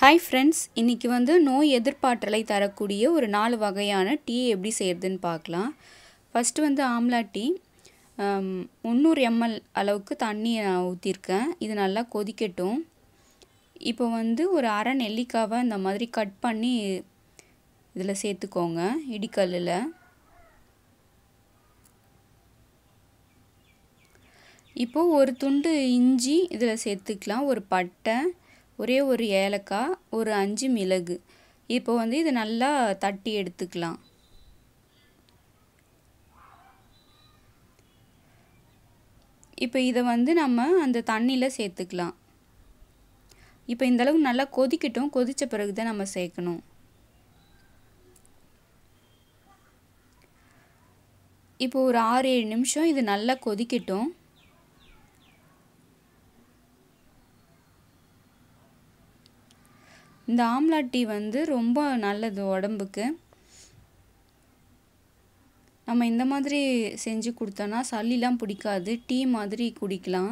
hi friends இன்றைக்கி வந்து நோய் எதிர்ப்பாற்றலை தரக்கூடிய ஒரு நாலு வகையான டீ எப்படி செய்கிறதுன்னு பார்க்கலாம் ஃபஸ்ட்டு வந்து ஆம்லா டீ முந்நூறு எம்எல் அளவுக்கு தண்ணி நான் ஊற்றிருக்கேன் இது நல்லா கொதிக்கட்டும் இப்போ வந்து ஒரு அரை நெல்லிக்காவை இந்த மாதிரி கட் பண்ணி இதில் சேர்த்துக்கோங்க இடிக்கல்லில் இப்போது ஒரு துண்டு இஞ்சி இதில் சேர்த்துக்கலாம் ஒரு பட்டை ஒரே ஒரு ஏலக்காய் ஒரு அஞ்சு மிளகு இப்போ வந்து இது நல்லா தட்டி எடுத்துக்கலாம் இப்போ இதை வந்து நம்ம அந்த தண்ணியில் சேர்த்துக்கலாம் இப்போ இந்தளவு நல்லா கொதிக்கட்டும் கொதித்த பிறகு தான் நம்ம சேர்க்கணும் இப்போ ஒரு ஆறு ஏழு நிமிஷம் இது நல்லா கொதிக்கட்டும் இந்த ஆம்லா டீ வந்து ரொம்ப நல்லது உடம்புக்கு நம்ம இந்த மாதிரி செஞ்சு கொடுத்தோன்னா சளிலாம் பிடிக்காது டீ மாதிரி குடிக்கலாம்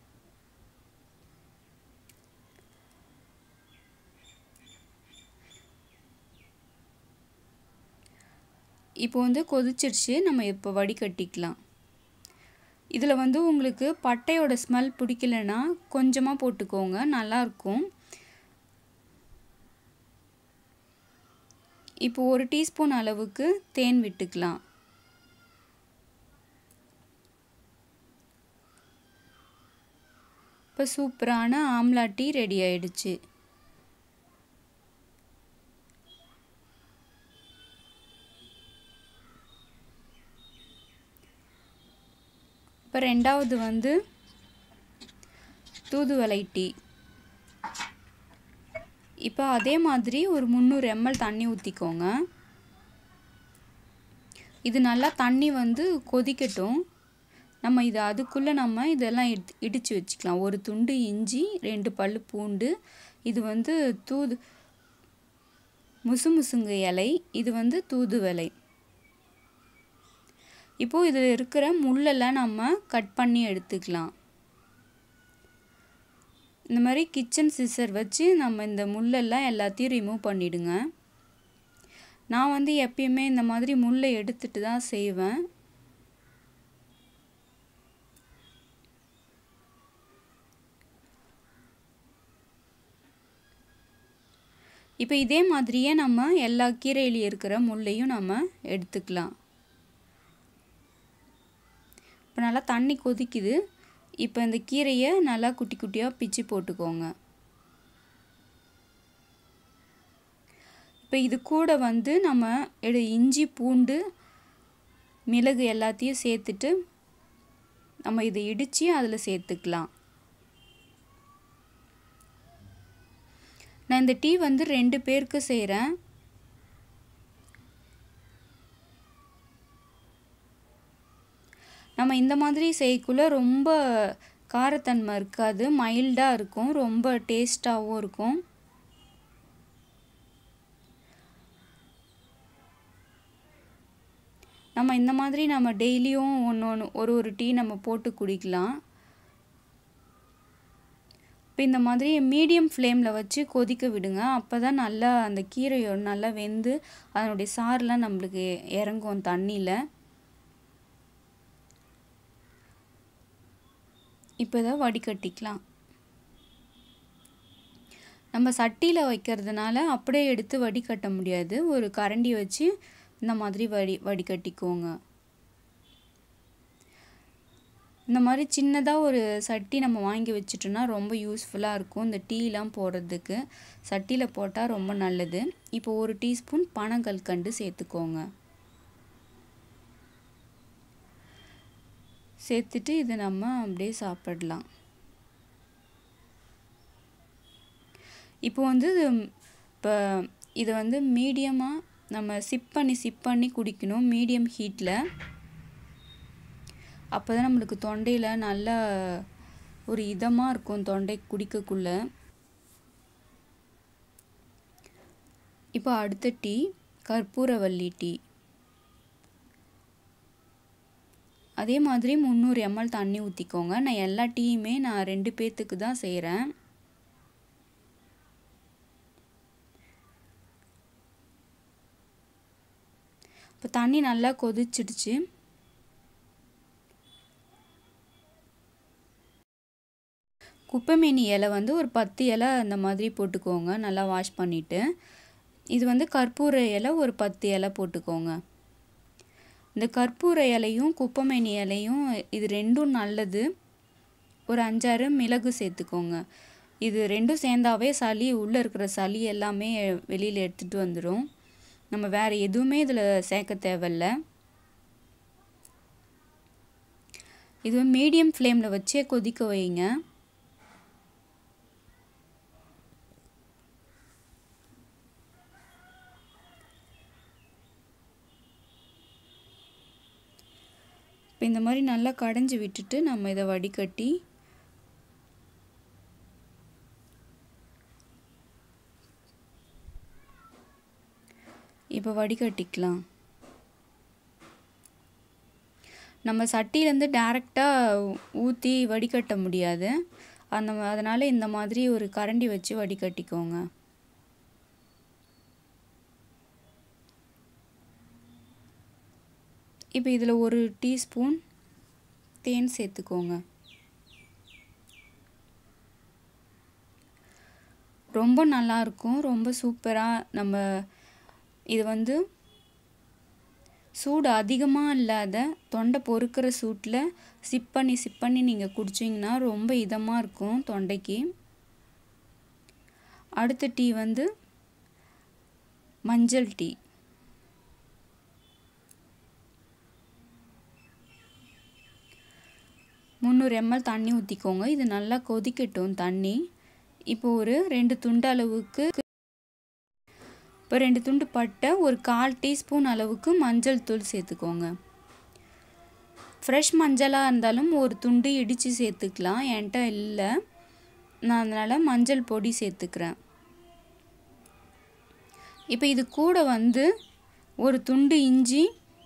இப்போ வந்து கொதிச்சிருச்சு நம்ம இப்போ வடிகட்டிக்கலாம் இதில் வந்து உங்களுக்கு பட்டையோட ஸ்மெல் பிடிக்கலன்னா கொஞ்சமாக போட்டுக்கோங்க நல்லாயிருக்கும் இப்போ ஒரு டீஸ்பூன் அளவுக்கு தேன் விட்டுக்கலாம் இப்போ சூப்பரான ஆம்லா டீ ரெடி ஆயிடுச்சு இப்போ ரெண்டாவது வந்து தூதுவளை டீ இப்போ அதே மாதிரி ஒரு முந்நூறு எம்எல் தண்ணி ஊற்றிக்கோங்க இது நல்லா தண்ணி வந்து கொதிக்கட்டும் நம்ம இது அதுக்குள்ளே நம்ம இதெல்லாம் இடி இடித்து வச்சுக்கலாம் ஒரு துண்டு இஞ்சி ரெண்டு பல் பூண்டு இது வந்து தூது முசு முசுங்க இலை இது வந்து தூதுவளை இப்போது இதில் இருக்கிற முள்ளெல்லாம் நம்ம கட் பண்ணி எடுத்துக்கலாம் இந்த மாதிரி கிச்சன் சிசர் வச்சு நம்ம இந்த முள்ளெல்லாம் எல்லாத்தையும் ரிமூவ் பண்ணிவிடுங்க நான் வந்து எப்பயுமே இந்த மாதிரி முள்ளை எடுத்துட்டு தான் செய்வேன் இப்போ இதே மாதிரியே நம்ம எல்லா கீரையிலையும் இருக்கிற முள்ளையும் நம்ம எடுத்துக்கலாம் இப்போ நல்லா தண்ணி கொதிக்குது இப்போ இந்த கீரையை நல்லா குட்டி குட்டியாக பிச்சு போட்டுக்கோங்க இப்போ இது கூட வந்து நம்ம எடு இஞ்சி பூண்டு மிளகு எல்லாத்தையும் சேர்த்துட்டு நம்ம இதை இடித்து அதில் சேர்த்துக்கலாம் நான் இந்த டீ வந்து ரெண்டு பேருக்கு செய்கிறேன் நம்ம இந்த மாதிரி செய்யக்குள்ள ரொம்ப காரத்தன்மை இருக்காது மைல்டாக இருக்கும் ரொம்ப டேஸ்ட்டாகவும் இருக்கும் நம்ம இந்த மாதிரி நம்ம டெய்லியும் ஒன்று ஒன்று ஒரு ஒரு டீ நம்ம போட்டு குடிக்கலாம் இப்போ இந்த மாதிரி மீடியம் ஃப்ளேமில் வச்சு கொதிக்க விடுங்க அப்போ தான் நல்லா அந்த கீரையோட நல்லா வெந்து அதனுடைய சாரெலாம் நம்மளுக்கு இறங்கும் தண்ணியில் இப்போ இதை வடிகட்டிக்கலாம் நம்ம சட்டியில் வைக்கிறதுனால அப்படியே எடுத்து வடிகட்ட முடியாது ஒரு கரண்டி வச்சு இந்த மாதிரி வடி வடிகட்டிக்கோங்க இந்த மாதிரி சின்னதாக ஒரு சட்டி நம்ம வாங்கி வச்சிட்டோன்னா ரொம்ப யூஸ்ஃபுல்லாக இருக்கும் இந்த டீலாம் போடுறதுக்கு சட்டியில் போட்டால் ரொம்ப நல்லது இப்போ ஒரு டீஸ்பூன் பனங்கல்கண்டு சேர்த்துக்கோங்க சேர்த்துட்டு இதை நம்ம அப்படியே சாப்பிடலாம் இப்போ வந்து இப்போ இதை வந்து மீடியமாக நம்ம சிப் பண்ணி சிப் பண்ணி குடிக்கணும் மீடியம் ஹீட்டில் அப்போ தான் நம்மளுக்கு தொண்டையில் நல்லா ஒரு இதமாக இருக்கும் தொண்டை குடிக்கக்குள்ள இப்போ அடுத்த டீ கற்பூரவல்லி டீ அதே மாதிரி முந்நூறு எம்எல் தண்ணி ஊற்றிக்கோங்க நான் எல்லா டீயுமே நான் ரெண்டு பேர்த்துக்கு தான் செய்கிறேன் இப்போ தண்ணி நல்லா கொதிச்சிடுச்சு குப்பைமேனி இலை வந்து ஒரு பத்து இலை அந்த மாதிரி போட்டுக்கோங்க நல்லா வாஷ் பண்ணிவிட்டு இது வந்து கற்பூர இலை ஒரு பத்து இலை போட்டுக்கோங்க இந்த கற்பூர இலையும் குப்பைமேனி இலையும் இது ரெண்டும் நல்லது ஒரு அஞ்சாறு மிளகு சேர்த்துக்கோங்க இது ரெண்டும் சேர்ந்தாவே சளி உள்ளே இருக்கிற சளி எல்லாமே வெளியில் எடுத்துகிட்டு வந்துடும் நம்ம வேறு எதுவுமே இதில் சேர்க்க தேவையில்ல இது மீடியம் ஃப்ளேமில் வச்சே கொதிக்க வைங்க இப்போ இந்த மாதிரி நல்லா கடைஞ்சி விட்டுட்டு நம்ம இதை வடிகட்டி இப்போ வடிகட்டிக்கலாம் நம்ம சட்டியிலேருந்து டேரெக்டாக ஊற்றி வடிகட்ட முடியாது அந்த அதனால் இந்த மாதிரி ஒரு கரண்டி வச்சு வடிகட்டிக்கோங்க இப்போ இதில் ஒரு டீஸ்பூன் தேன் சேர்த்துக்கோங்க ரொம்ப நல்லாயிருக்கும் ரொம்ப சூப்பராக நம்ம இது வந்து சூடு அதிகமாக இல்லாத தொண்டை பொறுக்கிற சூட்டில் சிப் பண்ணி சிப் பண்ணி நீங்கள் குடிச்சிங்கன்னா ரொம்ப இதமாக இருக்கும் தொண்டைக்கு அடுத்த டீ வந்து மஞ்சள் டீ முந்நூறு எம்எல் தண்ணி ஊற்றிக்கோங்க இது நல்லா கொதிக்கட்டும் தண்ணி இப்போ ஒரு ரெண்டு துண்டு அளவுக்கு இப்போ ரெண்டு துண்டு பட்டை ஒரு கால் டீஸ்பூன் அளவுக்கு மஞ்சள் தூள் சேர்த்துக்கோங்க ஃப்ரெஷ் மஞ்சளாக இருந்தாலும் ஒரு துண்டு இடித்து சேர்த்துக்கலாம் என்கிட்ட இல்லை நான் அதனால் மஞ்சள் பொடி சேர்த்துக்கிறேன் இப்போ இது கூட வந்து ஒரு துண்டு இஞ்சி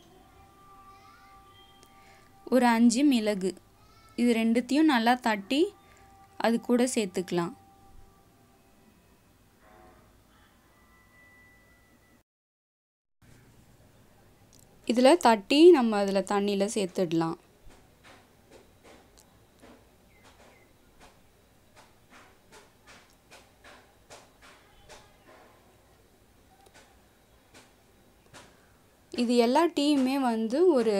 ஒரு அஞ்சு மிளகு இது ரெண்டுத்தையும் நல்லா தட்டி அது கூட சேர்த்துக்கலாம் இதில் தட்டி நம்ம அதில் தண்ணியில் சேர்த்துடலாம் இது எல்லா டீயுமே வந்து ஒரு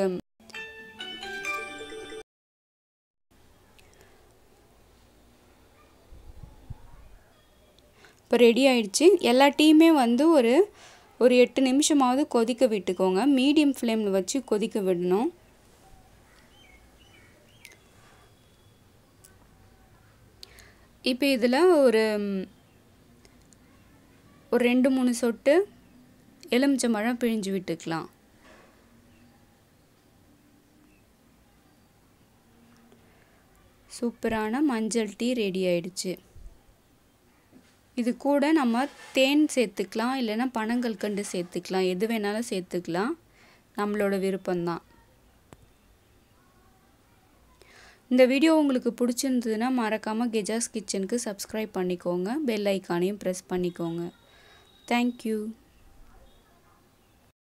இப்போ ரெடி ஆயிடுச்சு எல்லா டீயுமே வந்து ஒரு ஒரு எட்டு நிமிஷமாவது கொதிக்க விட்டுக்கோங்க மீடியம் ஃப்ளேமில் வச்சு கொதிக்க விடணும் இப்போ இதில் ஒரு ஒரு ரெண்டு மூணு சொட்டு எலுமிச்சம்பழம் பிழிஞ்சு விட்டுக்கலாம் சூப்பரான மஞ்சள் டீ ரெடி ஆயிடுச்சு இது கூட நம்ம தேன் சேர்த்துக்கலாம் இல்லைன்னா பனங்கல்கண்டு சேர்த்துக்கலாம் எது வேணாலும் சேர்த்துக்கலாம் நம்மளோட விருப்பம்தான் இந்த வீடியோ உங்களுக்கு பிடிச்சிருந்ததுன்னா மறக்காமல் கெஜாஸ் கிச்சனுக்கு சப்ஸ்கிரைப் பண்ணிக்கோங்க பெல் ஐக்கானையும் ப்ரெஸ் பண்ணிக்கோங்க தேங்க்யூ